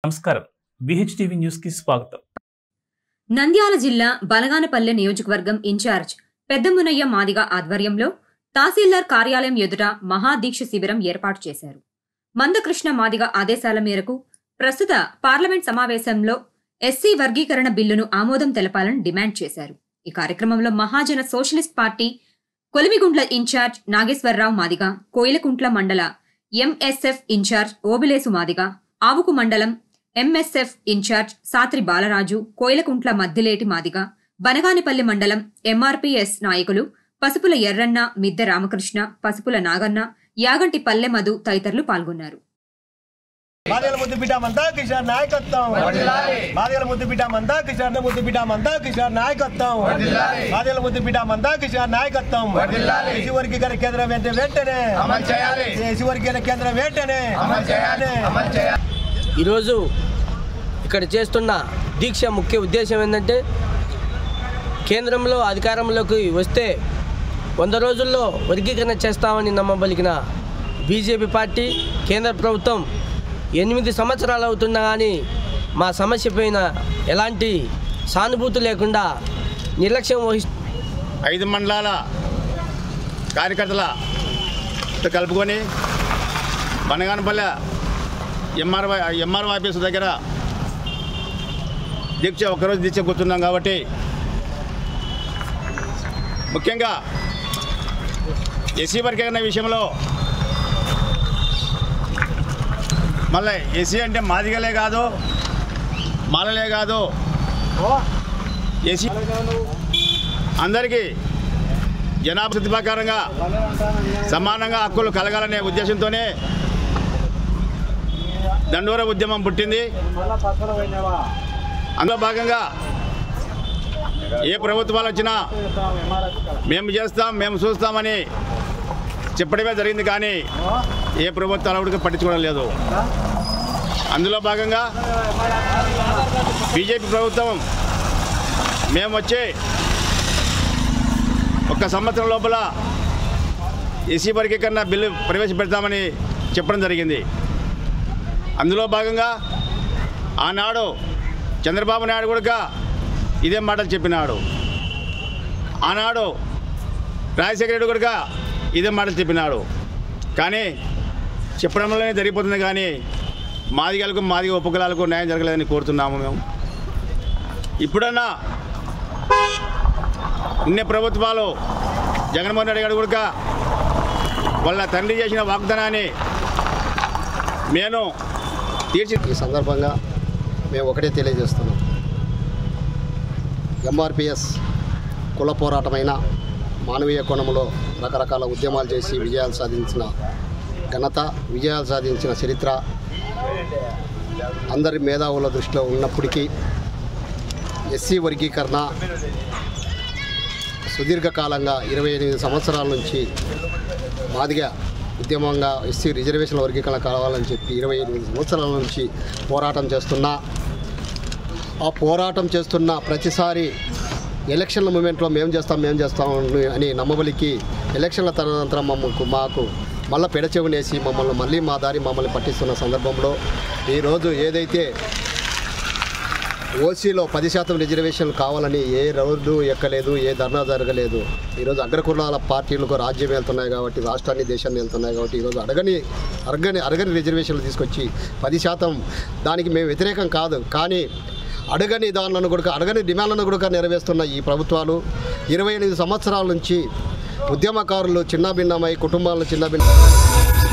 నమస్కారం విహెచ్టీవీ న్యూస్ కి స్వాగతం నంద్యాల జిల్లా బలగానపల్లె నియోజకవర్గం ఇన్ఛార్జ్ పెద్దమునయ్య మాదిగ ఆధ్వర్యంలో తహసీల్దార్ కార్యాలయం ఎదుట మహాదీక్ష శిబిరం ఏర్పాటు చేశారు మందకృష్ణ మాదిగ ఆదేశాల మేరకు ప్రస్తుత పార్లమెంట్ సమావేశంలో ఎస్సీ వర్గీకరణ బిల్లును ఆమోదం తెలపాలని డిమాండ్ చేశారు ఈ కార్యక్రమంలో Mahajana socialist party Kolimigundla in-charge Nageswara Rao Madiga Koilakuntla మండల ఎంఎస్ఎఫ్ ఇన్ఛార్జ్ ఓబిలేసు మాదిగ ఆవుకు మండలం ఎంఎస్ఎఫ్ ఇన్ఛార్జ్ సాత్రి బాలరాజు కోయిలకుంట్ల మద్దిలేటి మాదిగ బనగానిపల్లి మండలం ఎంఆర్పీఎస్ నాయకులు పసుపుల ఎర్రన్న మిద్దె రామకృష్ణ పసుపుల నాగన్న యాగంటి పల్లె మధు తదితరులు పాల్గొన్నారు బాధల ముద్దు బిడ్డ మంతా కిషోర్ నాయకత్వం బాధల ముద్దు బిడ్డ మంతా కిషోర్ ముద్దు బిడ్డ మంతా కిషోర్ నాయకత్వం బాధల ముద్దు బిడ్డ మంతా కిషోర్ నాయకత్వం శివరికి గారి కేంద్రం వెంట వెంటనే శివరికి గారి కేంద్రం వెంటనే ఈరోజు ఇక్కడ చేస్తున్న దీక్ష ముఖ్య ఉద్దేశం ఏంటంటే కేంద్రంలో అధికారంలోకి వస్తే వంద రోజుల్లో వర్గీకరణ చేస్తామని నమ్మబలికిన బీజేపీ పార్టీ కేంద్ర ప్రభుత్వం ఎనిమిది సంవత్సరాలు అవుతున్నా కానీ మా సమస్య పైన ఎలాంటి సానుభూతి లేకుండా నిర్లక్ష్యం వహిస్తూ ఐదు మండలాల కార్యకర్తల కలుపుకొని బనగానపల్లె ఎంఆర్ ఎంఆర్ఓ ఆఫీసు దగ్గర దీక్ష ఒకరోజు దీక్ష కూర్చున్నాం కాబట్టి ముఖ్యంగా ఎస్సీ వర్గీకరణ విషయంలో మళ్ళీ ఎస్సీ అంటే మాదిగలే కాదు మాలలే కాదు ఎస్సీ అందరికీ జనాభా శుద్ధి ప్రకారంగా సమానంగా హక్కులు కలగాలనే ఉద్దేశంతోనే దండోర ఉద్యమం పుట్టింది అందులో భాగంగా ఏ ప్రభుత్వాలు వచ్చినా మేము చేస్తాం మేము చూస్తామని చెప్పడమే జరిగింది కానీ ఏ ప్రభుత్వాలు కూడా పట్టించుకోవడం లేదు అందులో భాగంగా బీజేపీ ప్రభుత్వం మేము వచ్చి ఒక్క సంవత్సరం లోపల ఎస్సీ వర్గీకరణ బిల్లు ప్రవేశపెడతామని చెప్పడం జరిగింది అందులో భాగంగా ఆనాడు చంద్రబాబు నాయుడు కూడా ఇదే మాటలు చెప్పినాడు ఆనాడు రాజశేఖర రెడ్డి కూడా ఇదే మాటలు చెప్పినాడు కానీ చెప్పడంలోనే జరిగిపోతుంది కానీ మాదిగలకు మాదిగ ఉపకులాలకు న్యాయం జరగలేదని కోరుతున్నాము మేము ఇప్పుడన్నా ఉన్న ప్రభుత్వాలు జగన్మోహన్ రెడ్డి గారు కూడా వాళ్ళ తండ్రి చేసిన వాగ్దానాన్ని నేను తీర్చి ఈ సందర్భంగా మేము ఒకటే తెలియజేస్తున్నాం ఎంఆర్పిఎస్ కుల పోరాటమైన మానవీయ కోణంలో రకరకాల ఉద్యమాలు చేసి విజయాలు సాధించిన ఘనత విజయాలు సాధించిన చరిత్ర అందరి మేధావుల దృష్టిలో ఉన్నప్పటికీ ఎస్సీ వర్గీకరణ సుదీర్ఘకాలంగా ఇరవై ఎనిమిది సంవత్సరాల నుంచి మాదిగా ఉద్యమంగా ఎస్సీ రిజర్వేషన్ల వర్గీకరణ కావాలని చెప్పి ఇరవై ఎనిమిది సంవత్సరాల నుంచి పోరాటం చేస్తున్నా ఆ పోరాటం చేస్తున్న ప్రతిసారి ఎలక్షన్ల మూమెంట్లో మేము చేస్తాం మేము చేస్తాం అని నమ్మబలికి ఎలక్షన్ల తదనంతరం మమ్మకు మాకు మళ్ళీ పెడచెవినేసి మమ్మల్ని మళ్ళీ మా దారి మమ్మల్ని పట్టిస్తున్న సందర్భంలో ఈరోజు ఏదైతే ఓసీలో పది శాతం రిజర్వేషన్లు కావాలని ఏ రోడ్డు ఎక్కలేదు ఏ ధర్నా జరగలేదు ఈరోజు అగ్రకులాల పార్టీలకు రాజ్యం వెళ్తున్నాయి కాబట్టి రాష్ట్రాన్ని దేశాన్ని వెళ్తున్నాయి కాబట్టి ఈరోజు అడగని అడగని అడగని రిజర్వేషన్లు తీసుకొచ్చి పది శాతం దానికి మేము వ్యతిరేకం కాదు కానీ అడగని దానిలను కూడా అడగని డిమాండ్లను కూడా నెరవేరుస్తున్న ఈ ప్రభుత్వాలు ఇరవై ఎనిమిది సంవత్సరాల నుంచి ఉద్యమకారులు చిన్నభిన్నమై కుటుంబాలను చిన్నభిన్న